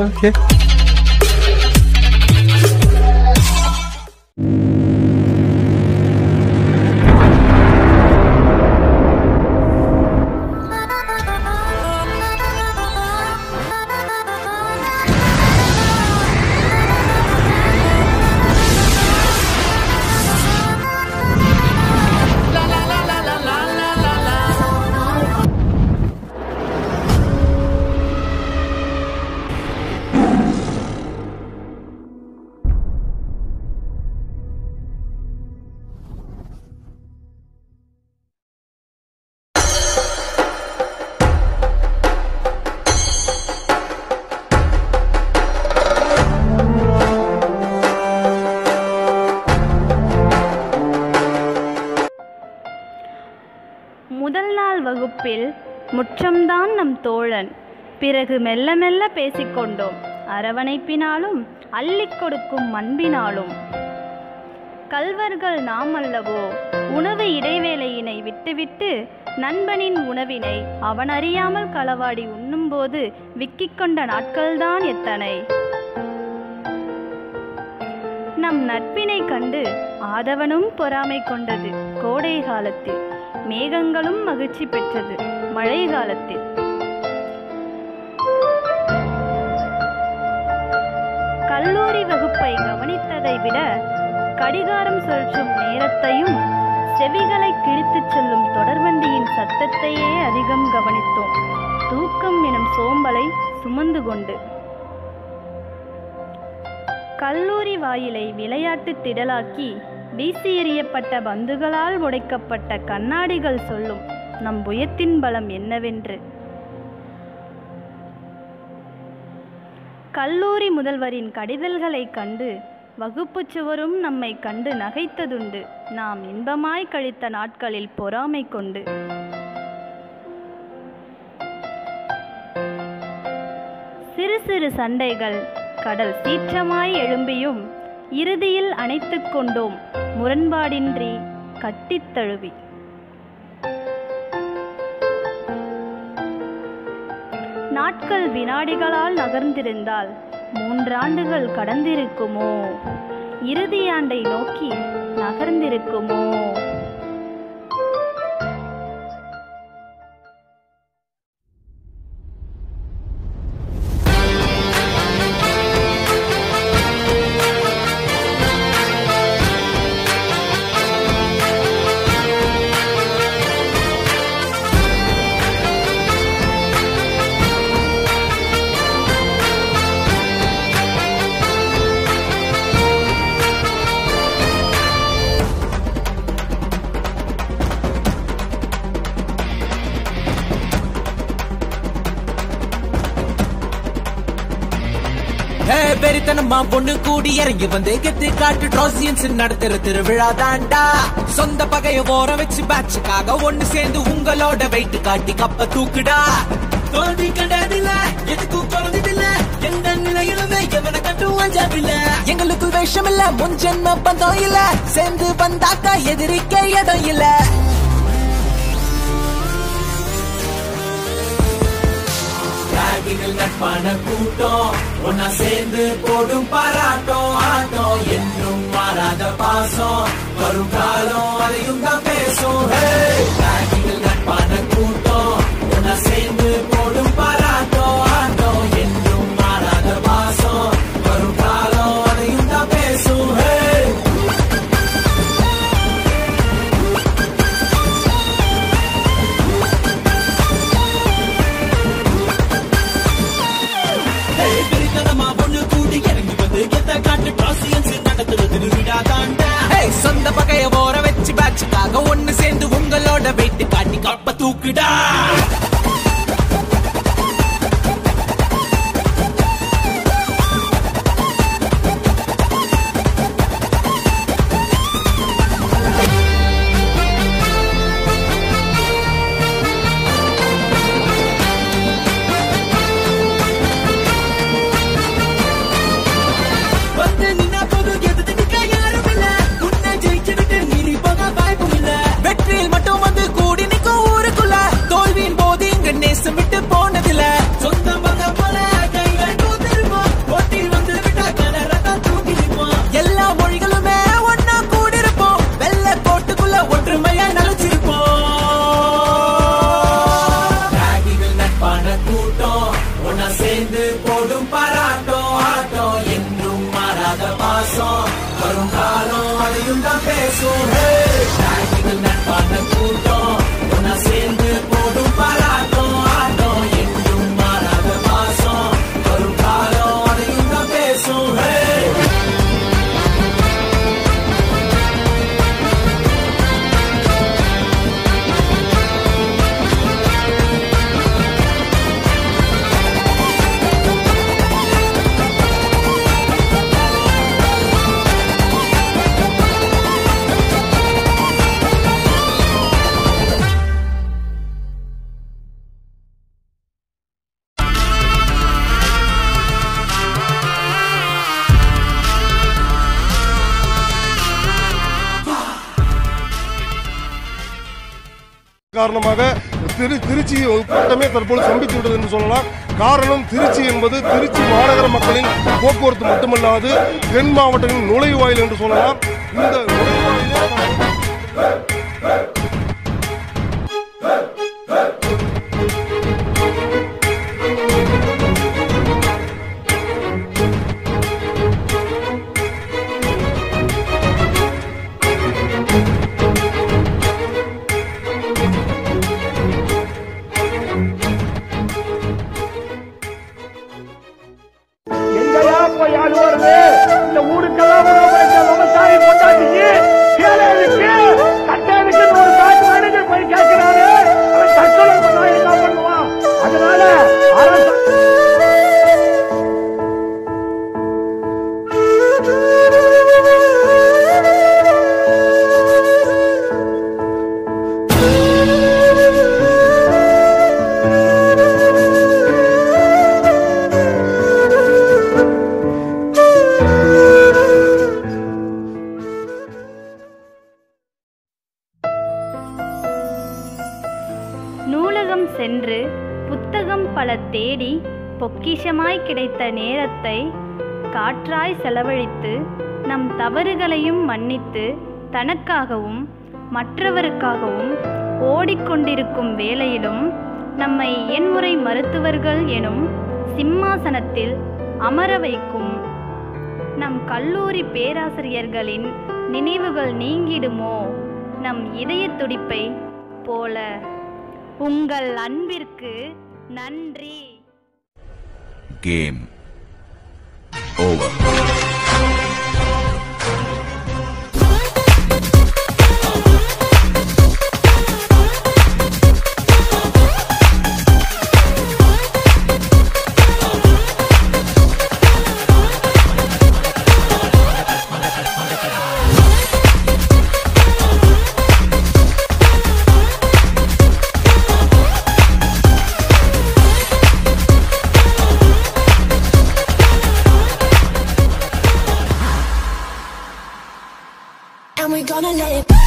Okay. முதல் நாள் வகுப்பில் முற்றம்தான் நம் தோழன் பிறகு மெல்ல மெல்ல பேசிக்கொண்டோம் அரவணைப்பினாலும் அள்ளிக் கொடுக்கும் அன்பினாலும் கல்வர்கள் நாம் அல்லவோ உணவு இடைவேளையினை விட்டுவிட்டு நண்பனின் உணவினை அவன் அறியாமல் களவாடி உண்ணும்போது விக்கிக் கொண்ட நாட்கள்தான் எத்தனை நம் நட்பினை கண்டு ஆதவனும் பொறாமை கொண்டது கோடை காலத்தில் மேகங்களும் மகிழ்ச்சி பெற்றது மழை காலத்தில் கல்லூரி வகுப்பை கவனித்ததை விட கடிகாரம் சுழற்றும் நேரத்தையும் செவிகளை கிழித்துச் செல்லும் தொடர்வண்டியின் சத்தத்தையே அதிகம் கவனித்தோம் தூக்கம் எனும் சோம்பலை சுமந்து கொண்டு கல்லூரி வாயிலை விளையாட்டு திடலாக்கி வீசி எறியப்பட்ட பந்துகளால் உடைக்கப்பட்ட கண்ணாடிகள் சொல்லும் நம் புயத்தின் பலம் என்னவென்று கல்லூரி முதல்வரின் கடிதல்களைக் கண்டு வகுப்புச் சுவரும் நம்மை கண்டு நகைத்ததுண்டு நாம் இன்பமாய் கழித்த நாட்களில் பொறாமை கொண்டு சிறு சிறு சண்டைகள் கடல் சீற்றமாய் எழும்பியும் இறுதியில் அணைத்துக் கொண்டோம் முரண்பாடின்றி கட்டித் தழுவி நாட்கள் வினாடிகளால் நகர்ந்திருந்தால் மூன்றாண்டுகள் கடந்திருக்குமோ இறுதியாண்டை நோக்கி நகர்ந்திருக்குமோ ஏ, வெறித்தனமா பொண்ணு கூடி இறங்கி வந்து கெத்து காட்டு ட்ராசியன்ஸ் நடத்துற திருவிழா தாண்டா சொந்த பகைய ஓர வச்சு பேட்சுக்காக ஒண்ணு சேர்ந்து உங்களோட வெயிட் காட்டி கப்ப தூக்குடா தோல்வி கண்டதில்ல எதுக்கும் குறைஞ்சதில்ல எந்த நிலையிலுமே எவனை கட்டும் அஞ்சாவில்ல எங்களுக்குள் வேஷம் இல்ல முன் ஜென்ம பந்தம் இல்ல சேர்ந்து வந்தாக்கா எதிரிக்க இடம் இல்ல ராகிகள் நட்பான கூட்டம் ஒன்னா சேர்ந்து போடும் பாராட்டம் ஆட்டம் என்றும் மாறாத பாசம் வரும் காலம் அதையும் தான் பேசும் ராகிகள் நட்பான கூட்டம் ஒன்னா சேர்ந்து போடும் பாராட்டம் ஆட்டம் என்றும் மாறாத பாசம் வரும் காலம் அதையும் தான் பேசும் Hey! Hey, பிரித்தனமா ஒண்ணு கூடி இறங்கி வந்து கெத்த காட்டு டாசியன்ஸ் நடத்துறது விடா தாண்டா Hey, சொந்த பகைய ஓர வச்சு பேட்சுக்காக ஒண்ணு சேர்ந்து உங்களோட வெயிட் காட்டி கப்ப தூக்குடா வந்து நின்னா போதும் எதிர்த்து நிக்க யாரும் இல்ல உன்னை ஜெயிச்சு விட்டு மீறி போக வாய்ப்பும் இல்ல வெற்றியில் மட்டும் வந்து கூடி நிக்கும் ஊருக்குள்ள தோல்வியின் போது இங்க நேசம் விட்டு போனதில்ல சொந்தம் வந்த போல கைகள் கூத்திருமோ பேசும் ஷாக்கிகள் நட்பான கூட்டம் ஒன்னா சேர்ந்து போடும் பாராட்டம் ஆட்டம் என்றும் மாறாத பாசம் வரும் காலம் அதையும் தான் பேசும் ஹே காரணமாக திரு திருச்சி கூட்டமே தற்போது ஸ்தம்பித்து விட்டது என்று சொல்லலாம் காரணம் திருச்சி என்பது திருச்சி மாநகர மக்களின் போக்குவரத்து மட்டுமல்லாது தென் மாவட்டங்களின் நுழைவாயில் என்று சொல்லலாம் இந்த நுழைவாயிலே எங்கயா போய் அழுவுறது இந்த ஊருக்கெல்லாம் உணவு கிடைக்க விவசாயம் கொண்டாடிச்சு சேலைகளுக்கு கட்டனுக்கு ஒரு காட்டு மேனேஜர் போய் கேட்கிறாரு அவன் தற்கொலை பண்ணா என்ன பண்ணுவான் அதனால அரசு நூலகம் சென்று புத்தகம் பல தேடி பொக்கிஷமாய் கிடைத்த நேரத்தை காற்றாய் செலவழித்து நம் தவறுகளையும் மன்னித்து தனக்காகவும் மற்றவருக்காகவும் ஓடிக்கொண்டிருக்கும் வேளையிலும் நம்மை எண்முறை மருத்துவர்கள் எனும் சிம்மாசனத்தில் அமர வைக்கும் நம் கல்லூரி பேராசிரியர்களின் நினைவுகள் நீங்கிடுமோ நம் இதய துடிப்பை போல உங்கள் அன்பிற்கு நன்றி Game over. And we're gonna let it